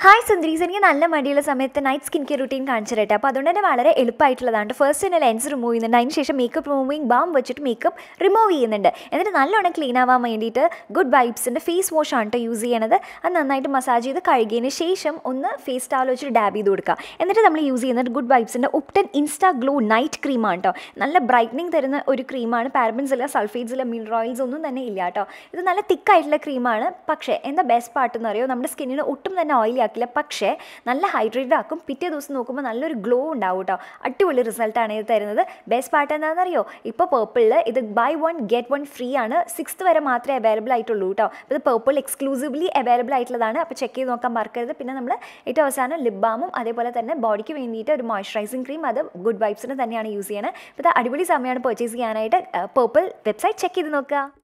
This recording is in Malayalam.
ഹായ് സുന്ദരീസ് എനിക്ക് നല്ല മടിയുള്ള സമയത്ത് നൈറ്റ് സ്കിൻ കെയർ റുട്ടീൻ കാണിച്ചു തരട്ടെ അപ്പോൾ അതുകൊണ്ട് തന്നെ വളരെ എളുപ്പമായിട്ടുള്ളതാണ് ഫസ്റ്റ് തന്നെ ലെൻസ് റിമൂവ് ചെയ്യുന്നുണ്ട് അതിന് ശേഷം മേക്കപ്പ് റിമൂവിങ് ബാം വെച്ചിട്ട് മേക്കപ്പ് റിമൂവ് ചെയ്യുന്നുണ്ട് എന്നിട്ട് നല്ലോണം ക്ലീൻ ആവാൻ വേണ്ടിയിട്ട് ഗുഡ് വൈബ്സിൻ്റെ ഫേസ് വാഷ് ആണ് കേട്ടോ യൂസ് ചെയ്യണത് അത് നന്നായിട്ട് മസാജ് ചെയ്ത് കഴുകിയതിന് ശേഷം ഒന്ന് ഫേസ് ടാവൽ വെച്ചിട്ട് ഡാബ് ചെയ്ത് കൊടുക്കുക എന്നിട്ട് നമ്മൾ യൂസ് ചെയ്യുന്നത് ഗുഡ് വൈബ്സിൻ്റെ ഉപ്റ്റൻ ഇൻസ്റ്റാ ഗ്ലോ നൈറ്റ് ക്രീമാണ് കേട്ടോ നല്ല ബ്രൈറ്റനിങ് തരുന്ന ഒരു ക്രീമാണ് പാരബൻസ് ഇല്ല സൾഫേറ്റ്സ് ഇല്ല മിനറൽ ഓയിൽസ് ഒന്നും തന്നെ ഇല്ല കേട്ടോ ഇത് നല്ല തിക്കായിട്ടുള്ള ക്രീമാണ് പക്ഷേ എന്താ ബെസ്റ്റ് പാർട്ട് എന്ന് അറിയോ നമ്മുടെ സ്കിന്നിന് ഒട്ടും തന്നെ ഓയിലി ആക്കില്ല പക്ഷേ നല്ല ഹൈഡ്രേറ്റഡ് ആക്കും പിറ്റേ ദിവസം നോക്കുമ്പോൾ നല്ലൊരു ഗ്ലോ ഉണ്ടാവും കേട്ടോ അടിപൊളി റിസൾട്ടാണ് ഇത് തരുന്നത് ബെസ്റ്റ് പാർട്ട് എന്താണെന്നറിയോ ഇപ്പോൾ പേർപ്പിളിൽ ഇത് buy one get one free ആണ് സിക്സ്ത് വരെ മാത്രമേ അവൈലബിൾ ആയിട്ടുള്ളൂ കേട്ടോ ഇത് പേർപ്പിൾ എക്സ്ക്ലൂസീവ്ലി അവൈലബിൾ ആയിട്ടുള്ളതാണ് അപ്പോൾ ചെക്ക് ചെയ്ത് നോക്കാൻ മറക്കരുത് പിന്നെ നമ്മൾ ഏറ്റവും അവസാനം ലിപ് ബാമും അതേപോലെ തന്നെ ബോഡിക്ക് വേണ്ടിയിട്ട് ഒരു മോയ്സ്ചറൈസിങ് ക്രീം അത് ഗുഡ് വൈബ്സിന് തന്നെയാണ് യൂസ് ചെയ്യണത് അപ്പോൾ ഇത് അടിപൊളി സമയമാണ് പർച്ചേസ് ചെയ്യാനായിട്ട് പേർപ്പിൾ വെബ്സൈറ്റ് ചെക്ക് ചെയ്ത് നോക്കുക